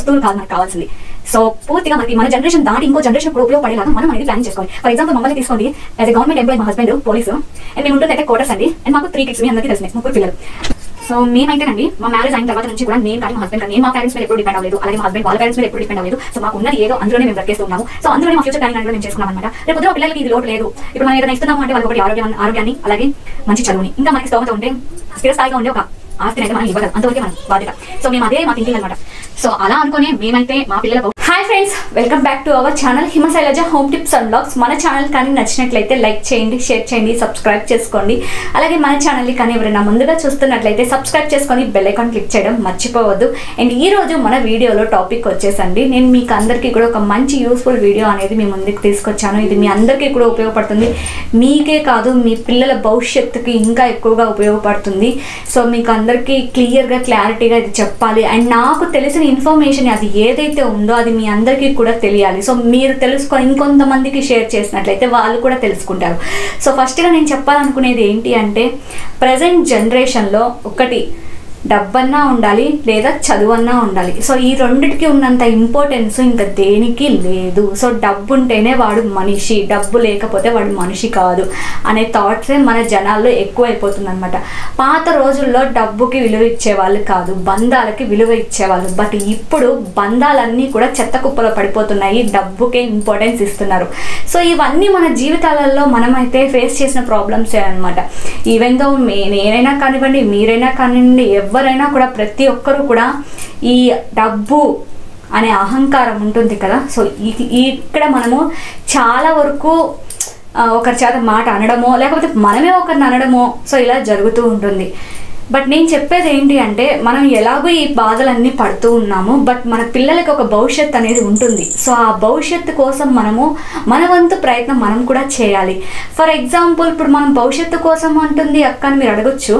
వస్తువులు కాదు మనకు కావాల్సింది సో పూర్తిగా మనకి మన జనరేషన్ దాటి ఇంకో జనరేషన్ కూడా ఉపయోగపడేలాగా మనం అనేది ప్లాన్ చేసుకోవాలి ఫర్ ఎగ్జాంపుల్ మమ్మల్ని తీసుకోండి యాజ్ ఎ గవర్నమెంట్ ఎంప్లాయ్ మా హస్బెండ్ పోలీసు అండ్ మేము ఉంటుంది అయితే కోటర్స్ అండి అండ్ మాకు త్రీ కిడ్స్ మీ అందరికీ తెలిసింది ముగ్గురు పిల్లలు సో మేమైతేనండి మా మ్యారేజ్ అయిన తర్వాత నుంచి కూడా నేను కానీ మా హస్బెండ్ కానీ నేను మా పేరెంట్స్ మీద ఎప్పుడు డిపెండ్ అవ్వలేదు అలాగే మా హస్బెండ్ వాళ్ళ పేరెంట్స్ మీద ఎప్పుడు డిపెండ్ అవ్వలేదు సో మాకు ఉన్నది ఏదో అందులోనే మేము బ్రతికేస్తున్నాము సో అందులోనే మా ఫ్యూచర్ ప్లానింగ్ అనేది మేము చేసుకున్నాం అనమాట రేపు పొద్దున పిల్లలకి ఇది లోటు లేదు ఇప్పుడు మనం ఏదైనా ఇస్తున్నాము అంటే వాళ్ళకి ఒకటి ఆరోగ్యం ఆరోగ్యాన్ని అలాగే మంచి చదువుని ఇంకా మనకి స్తోమత ఉంటే స్థిరస్థాయిగా ఉండే ఒక ఆస్తిని అయితే మనం ఇవ్వగలం అంతవరకే మనం బాధ్యత సో మేము అదే మా థింకింగ్ అనమాట సో అలా అనుకునే మేమైతే మా పిల్లలకు hi friends welcome back to our channel Himashailaja home tips and blogs మన ఛానల్ కానీ నచ్చినట్లయితే లైక్ చేయండి షేర్ చేయండి సబ్స్క్రైబ్ చేసుకోండి అలాగే మన ఛానల్ని కానీ ఎవరైనా ముందుగా చూస్తున్నట్లయితే సబ్స్క్రైబ్ చేసుకొని బెల్ ఐకాన్ క్లిక్ చేయడం మర్చిపోవద్దు అండ్ ఈ రోజు మన వీడియోలో టాపిక్ వచ్చేసండి నేను మీకు అందరికీ కూడా ఒక మంచి యూస్ఫుల్ వీడియో అనేది మీ ముందుకు తీసుకొచ్చాను ఇది మీ అందరికీ కూడా ఉపయోగపడుతుంది మీకే కాదు మీ పిల్లల భవిష్యత్తుకి ఇంకా ఎక్కువగా ఉపయోగపడుతుంది సో మీకు అందరికీ క్లియర్గా క్లారిటీగా ఇది చెప్పాలి అండ్ నాకు తెలిసిన ఇన్ఫర్మేషన్ అది ఏదైతే ఉందో అది మీ అందరికీ కూడా తెలియాలి సో మీరు తెలుసుకొని ఇంకొంతమందికి షేర్ చేసినట్లయితే వాళ్ళు కూడా తెలుసుకుంటారు సో ఫస్ట్గా నేను చెప్పాలనుకునేది ఏంటి అంటే ప్రజెంట్ జనరేషన్లో ఒకటి డబ్బన్నా ఉండాలి లేదా చదువన్నా ఉండాలి సో ఈ రెండిటికి ఉన్నంత ఇంపార్టెన్స్ ఇంకా దేనికి లేదు సో డబ్బు ఉంటేనే వాడు మనిషి డబ్బు లేకపోతే వాడు మనిషి కాదు అనే థాట్సే మన జనాల్లో ఎక్కువైపోతుంది అనమాట పాత రోజుల్లో డబ్బుకి విలువ ఇచ్చేవాళ్ళు కాదు బంధాలకి విలువ ఇచ్చేవాళ్ళు బట్ ఇప్పుడు బంధాలన్నీ కూడా చెత్త కుప్పలో పడిపోతున్నాయి డబ్బుకే ఇంపార్టెన్స్ ఇస్తున్నారు సో ఇవన్నీ మన జీవితాలలో మనమైతే ఫేస్ చేసిన ప్రాబ్లమ్సే అనమాట ఈవెన్ దో మే నేనైనా కానివ్వండి మీరైనా కానివ్వండి ఎవరైనా కూడా ప్రతి ఒక్కరూ కూడా ఈ డబ్బు అనే అహంకారం ఉంటుంది కదా సో ఈ- ఈ- ఇక్కడ మనము చాలా వరకు ఆ, ఒకరి చేత మాట అనడమో లేకపోతే మనమే ఒకరిని అనడమో సో ఇలా జరుగుతూ ఉంటుంది బట్ నేను చెప్పేది ఏంటి అంటే మనం ఎలాగో ఈ బాధలన్నీ పడుతూ ఉన్నాము బట్ మన పిల్లలకి ఒక భవిష్యత్ అనేది ఉంటుంది సో ఆ భవిష్యత్తు కోసం మనము మన వంతు ప్రయత్నం మనం కూడా చేయాలి ఫర్ ఎగ్జాంపుల్ ఇప్పుడు మనం భవిష్యత్తు కోసం అంటుంది అక్క అని మీరు అడగొచ్చు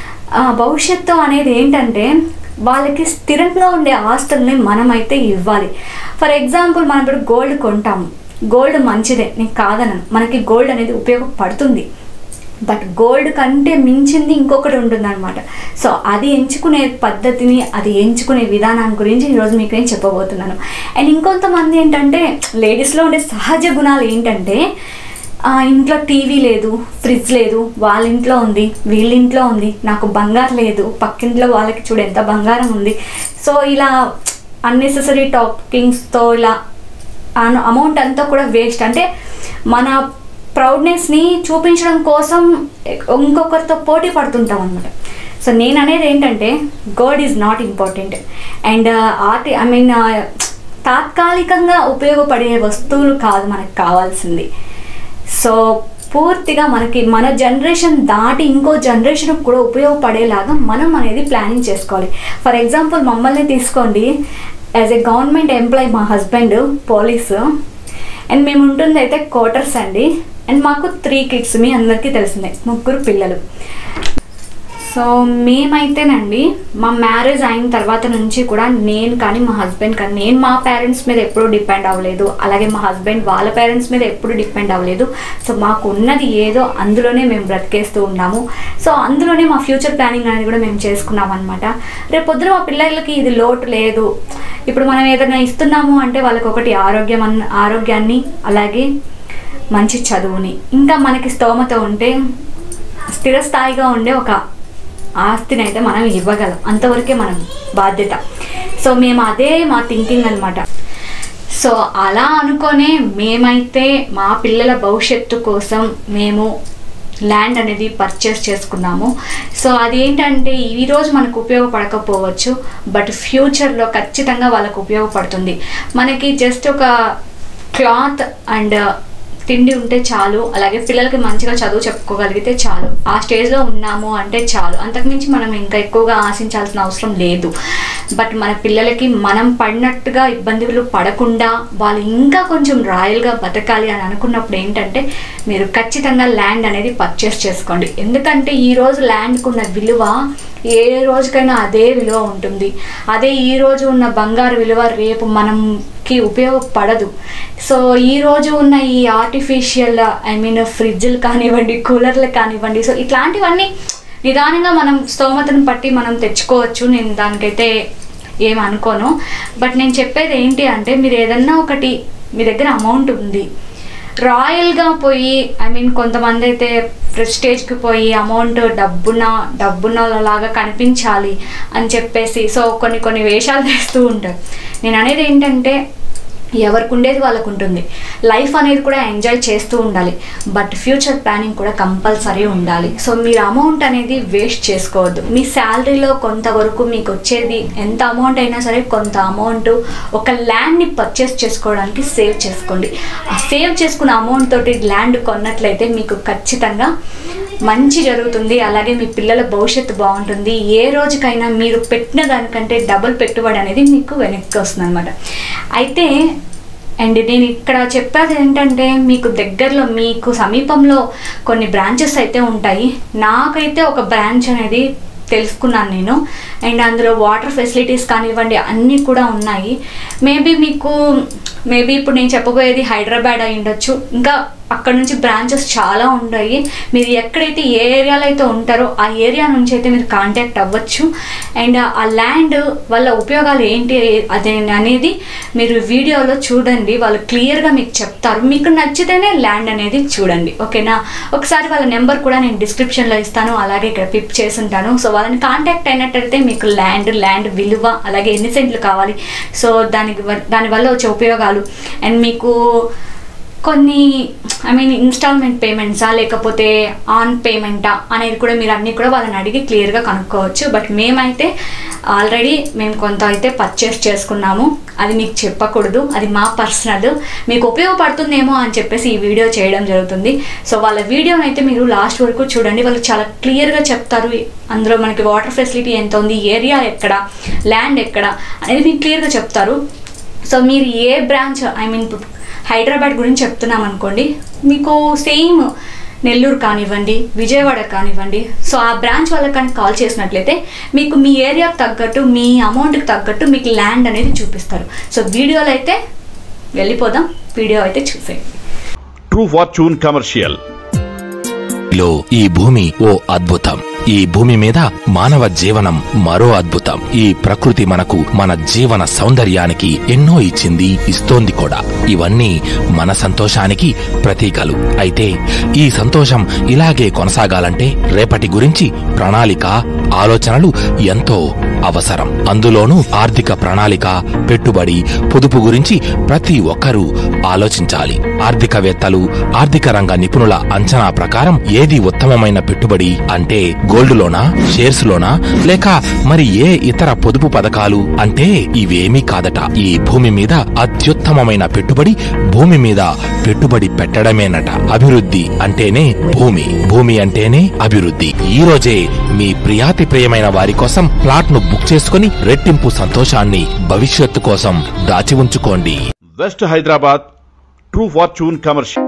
ఆ భవిష్యత్తు అనేది ఏంటంటే వాళ్ళకి స్థిరంగా ఉండే ఆస్తుల్ని మనమైతే ఇవ్వాలి ఫర్ ఎగ్జాంపుల్ మనం ఇప్పుడు గోల్డ్ కొంటాము గోల్డ్ మంచిదే నేను కాదనను మనకి గోల్డ్ అనేది ఉపయోగపడుతుంది బట్ గోల్డ్ కంటే మించింది ఇంకొకటి ఉంటుందన్నమాట సో అది ఎంచుకునే పద్ధతిని అది ఎంచుకునే విధానం గురించి ఈరోజు మీకు నేను చెప్పబోతున్నాను అండ్ ఇంకొంతమంది ఏంటంటే లేడీస్లో ఉండే సహజ గుణాలు ఏంటంటే ఆ, ఇంట్లో టీవీ లేదు ఫ్రిడ్జ్ లేదు వాళ్ళ ఇంట్లో ఉంది వీళ్ళ ఇంట్లో ఉంది నాకు బంగారం లేదు పక్కింట్లో వాళ్ళకి చూడు ఎంత బంగారం ఉంది సో ఇలా అన్నెసెసరీ టాకింగ్స్తో ఇలా అమౌంట్ అంతా కూడా వేస్ట్ అంటే మన ప్రౌడ్నెస్ని చూపించడం కోసం ఇంకొకరితో పోటీ పడుతుంటాం అనమాట సో నేను అనేది ఏంటంటే gold is not important and ఆర్టి ఐ మీన్ తాత్కాలికంగా ఉపయోగపడే వస్తువులు కాదు మనకు కావాల్సింది సో పూర్తిగా మనకి మన జనరేషన్ దాటి ఇంకో జనరేషన్ కూడా ఉపయోగపడేలాగా మనం అనేది ప్లానింగ్ చేసుకోవాలి ఫర్ ఎగ్జాంపుల్ మమ్మల్ని తీసుకోండి యాజ్ ఎ గవర్నమెంట్ ఎంప్లాయ్ మా హస్బెండ్ పోలీసు అండ్ మేము ఉంటుంది అయితే క్వార్టర్స్ అండి అండ్ మాకు త్రీ కిడ్స్ మీ అందరికీ తెలిసిందే ముగ్గురు పిల్లలు సో మేమైతేనండి మా మ్యారేజ్ అయిన తర్వాత నుంచి కూడా నేను కానీ మా హస్బెండ్ కానీ నేను మా పేరెంట్స్ మీద ఎప్పుడూ డిపెండ్ అవ్వలేదు అలాగే మా హస్బెండ్ వాళ్ళ పేరెంట్స్ మీద ఎప్పుడు డిపెండ్ అవ్వలేదు సో మాకు ఉన్నది ఏదో అందులోనే మేము బ్రతికేస్తూ ఉన్నాము సో అందులోనే మా ఫ్యూచర్ ప్లానింగ్ అనేది కూడా మేము చేసుకున్నాం అనమాట రేపు పొద్దున మా పిల్లలకి ఇది లోటు లేదు ఇప్పుడు మనం ఏదైనా ఇస్తున్నాము అంటే వాళ్ళకి ఒకటి ఆరోగ్యం అన్న ఆరోగ్యాన్ని అలాగే మంచి చదువుని ఇంకా మనకి స్తోమత ఉంటే స్థిరస్థాయిగా ఉండే ఒక ఆస్తిని అయితే మనం ఇవ్వగలం అంతవరకే మనం బాధ్యత సో మేము అదే మా థింకింగ్ అనమాట సో అలా అనుకొనే మేమైతే మా పిల్లల భవిష్యత్తు కోసం మేము ల్యాండ్ అనేది పర్చేస్ చేసుకున్నాము సో అదేంటంటే ఈరోజు మనకు ఉపయోగపడకపోవచ్చు బట్ ఫ్యూచర్లో ఖచ్చితంగా వాళ్ళకు ఉపయోగపడుతుంది మనకి జస్ట్ ఒక క్లాత్ అండ్ తిండి ఉంటే చాలు అలాగే పిల్లలకి మంచిగా చదువు చెప్పుకోగలిగితే చాలు ఆ స్టేజ్లో ఉన్నాము అంటే చాలు అంతకుమించి మనం ఇంకా ఎక్కువగా ఆశించాల్సిన అవసరం లేదు బట్ మన పిల్లలకి మనం పడినట్టుగా ఇబ్బందులు పడకుండా వాళ్ళు ఇంకా కొంచెం రాయల్గా బతకాలి అని అనుకున్నప్పుడు ఏంటంటే మీరు ఖచ్చితంగా ల్యాండ్ అనేది పర్చేస్ చేసుకోండి ఎందుకంటే ఈ రోజు ల్యాండ్కు ఉన్న విలువ ఏ రోజుకైనా అదే విలువ ఉంటుంది అదే ఈ రోజు ఉన్న బంగారు విలువ రేపు మనంకి ఉపయోగపడదు సో ఈ రోజు ఉన్న ఈ ఆర్టిఫిషియల్ ఐ మీన్ ఫ్రిడ్జ్లు కానివ్వండి కూలర్లు కానివ్వండి సో ఇట్లాంటివన్నీ నిదానంగా మనం స్తోమతను బట్టి మనం తెచ్చుకోవచ్చు నేను దానికైతే ఏం అనుకోను బట్ నేను చెప్పేది ఏంటి అంటే మీరు ఏదన్నా ఒకటి మీ దగ్గర అమౌంట్ ఉంది రాయల్గా పోయి ఐ మీన్ కొంతమంది అయితే ప్రెస్టేజ్కి పోయి అమౌంట్ డబ్బున డబ్బున్నలాగా కనిపించాలి అని చెప్పేసి సో కొన్ని కొన్ని వేషాలు వేస్తూ ఉంటారు నేను అనేది ఏంటంటే ఎవరికి ఉండేది వాళ్ళకు ఉంటుంది లైఫ్ అనేది కూడా ఎంజాయ్ చేస్తూ ఉండాలి బట్ ఫ్యూచర్ ప్లానింగ్ కూడా కంపల్సరీ ఉండాలి సో మీరు అమౌంట్ అనేది వేస్ట్ చేసుకోవద్దు మీ శాలరీలో కొంతవరకు మీకు వచ్చేది ఎంత అమౌంట్ అయినా సరే కొంత అమౌంట్ ఒక ల్యాండ్ని పర్చేస్ చేసుకోవడానికి సేవ్ చేసుకోండి ఆ సేవ్ చేసుకున్న అమౌంట్ తోటి ల్యాండ్ కొన్నట్లయితే మీకు ఖచ్చితంగా మంచి జరుగుతుంది అలాగే మీ పిల్లల భవిష్యత్తు బాగుంటుంది ఏ రోజుకైనా మీరు పెట్టిన దానికంటే డబుల్ పెట్టుబడి అనేది మీకు వెనక్కి వస్తుంది అనమాట అయితే అండ్ నేను ఇక్కడ చెప్పేది ఏంటంటే మీకు దగ్గరలో మీకు సమీపంలో కొన్ని బ్రాంచెస్ అయితే ఉంటాయి నాకైతే ఒక బ్రాంచ్ అనేది తెలుసుకున్నాను నేను అండ్ అందులో వాటర్ ఫెసిలిటీస్ కానివ్వండి అన్నీ కూడా ఉన్నాయి మేబీ మీకు మేబీ ఇప్పుడు నేను చెప్పబోయేది హైదరాబాద్ అయి ఉండొచ్చు ఇంకా అక్కడ నుంచి బ్రాంచెస్ చాలా ఉన్నాయి మీరు ఎక్కడైతే ఏ ఏరియాలో అయితే ఉంటారో ఆ ఏరియా నుంచి అయితే మీరు కాంటాక్ట్ అవ్వచ్చు అండ్ ఆ ల్యాండ్ వల్ల ఉపయోగాలు ఏంటి అదే అనేది మీరు వీడియోలో చూడండి వాళ్ళు క్లియర్గా మీకు చెప్తారు మీకు నచ్చితేనే ల్యాండ్ అనేది చూడండి ఓకేనా ఒకసారి వాళ్ళ నెంబర్ కూడా నేను డిస్క్రిప్షన్లో ఇస్తాను అలాగే ఇక్కడ పిప్ చేసి ఉంటాను సో వాళ్ళని కాంటాక్ట్ అయినట్టయితే మీకు ల్యాండ్ ల్యాండ్ విలువ అలాగే ఎన్ని సెంట్లు కావాలి సో దానికి వ- దానివల్ల వచ్చే ఉపయోగాలు అండ్ మీకు కొన్ని ఐ మీన్ ఇన్స్టాల్మెంట్ పేమెంట్సా లేకపోతే ఆన్ పేమెంటా అనేది కూడా మీరు అన్నీ కూడా వాళ్ళని అడిగి క్లియర్గా కనుక్కోవచ్చు బట్ మేమైతే ఆల్రెడీ మేము కొంత అయితే పర్చేస్ చేసుకున్నాము అది మీకు చెప్పకూడదు అది మా పర్సనల్ మీకు ఉపయోగపడుతుందేమో అని చెప్పేసి ఈ వీడియో చేయడం జరుగుతుంది సో వాళ్ళ వీడియోని అయితే మీరు లాస్ట్ వరకు చూడండి వాళ్ళు చాలా క్లియర్గా చెప్తారు అందులో మనకి వాటర్ ఫెసిలిటీ ఎంత ఉంది ఏరియా ఎక్కడ ల్యాండ్ ఎక్కడ అనేది మీకు క్లియర్గా చెప్తారు సో మీరు ఏ బ్రాంచ్ ఐ మీన్ హైదరాబాద్ గురించి చెప్తున్నాం అనుకోండి మీకు సేమ్ నెల్లూరు కానివ్వండి విజయవాడ కానివ్వండి సో ఆ బ్రాంచ్ వాళ్ళకి కానీ కాల్ చేసినట్లయితే మీకు మీ ఏరియాకి తగ్గట్టు మీ అమౌంట్కి తగ్గట్టు మీకు ల్యాండ్ అనేది చూపిస్తారు సో వీడియోలో అయితే వెళ్ళిపోదాం వీడియో అయితే చూసేయండి True Fortune Commercial. లో ఈ భూమి ఓ అద్భుతం ఈ భూమి మీద మానవ జీవనం మరో అద్భుతం ఈ ప్రకృతి మనకు మన జీవన సౌందర్యానికి ఎన్నో ఇచ్చింది ఇస్తోంది కూడా ఇవన్నీ మన సంతోషానికి ప్రతీకలు అయితే ఈ సంతోషం ఇలాగే కొనసాగాలంటే రేపటి గురించి ప్రణాళిక ఆలోచనలు ఎంతో అవసరం అందులోనూ ఆర్థిక ప్రణాళిక పెట్టుబడి పొదుపు గురించి ప్రతి ఒక్కరూ ఆలోచించాలి ఆర్థికవేత్తలు ఆర్థిక రంగ నిపుణుల అంచనా ప్రకారం ఏది ఉత్తమమైన పెట్టుబడి అంటే గోల్డ్ లోనా షేర్స్ లోనా లేక మరి ఏ ఇతర పొదుపు పథకాలు అంటే ఇవేమీ కాదట ఈ భూమి మీద అత్యుత్తమమైన పెట్టుబడి భూమి మీద పెట్టుబడి పెట్టడమేనట అభివృద్ధి అంటేనే భూమి భూమి అంటేనే అభివృద్ధి ఈ రోజే మీ ప్రియాతి ప్రియమైన వారి కోసం ప్లాట్ ను బుక్ చేసుకుని రెట్టింపు సంతోషాన్ని భవిష్యత్తు కోసం దాచి ఉంచుకోండి West Hyderabad. True Fortune Commercial.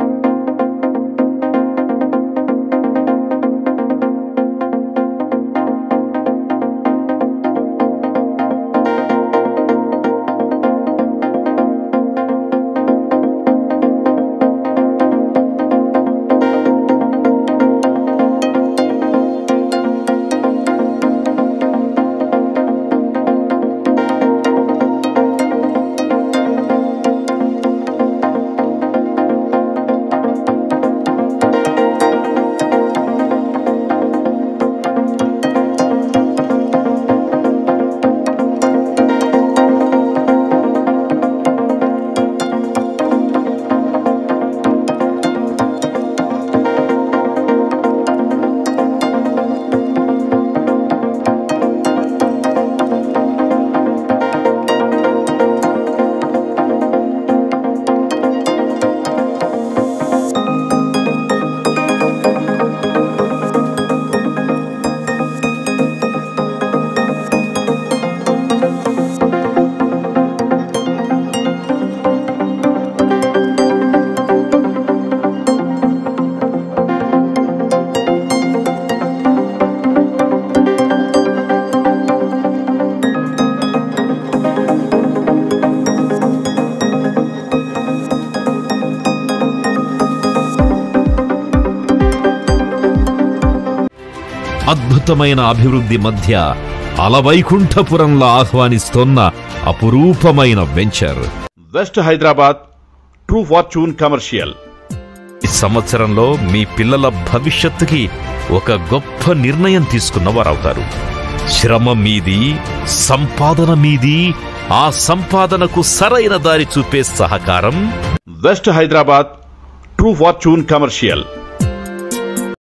అద్భుతమైన అభివృద్ధి మధ్య అలవైకుంఠపురంలా ఆహ్వానిస్తోన్న అపురూపమైన venture west Hyderabad true fortune commercial ఈ సంవత్సరంలో మీ పిల్లల భవిష్యత్తుకి ఒక గొప్ప నిర్ణయం తీసుకున్న వారవుతారు శ్రమ మీది సంపాదన మీది ఆ సంపాదనకు సరైన దారి చూపే సహకారం west Hyderabad true fortune commercial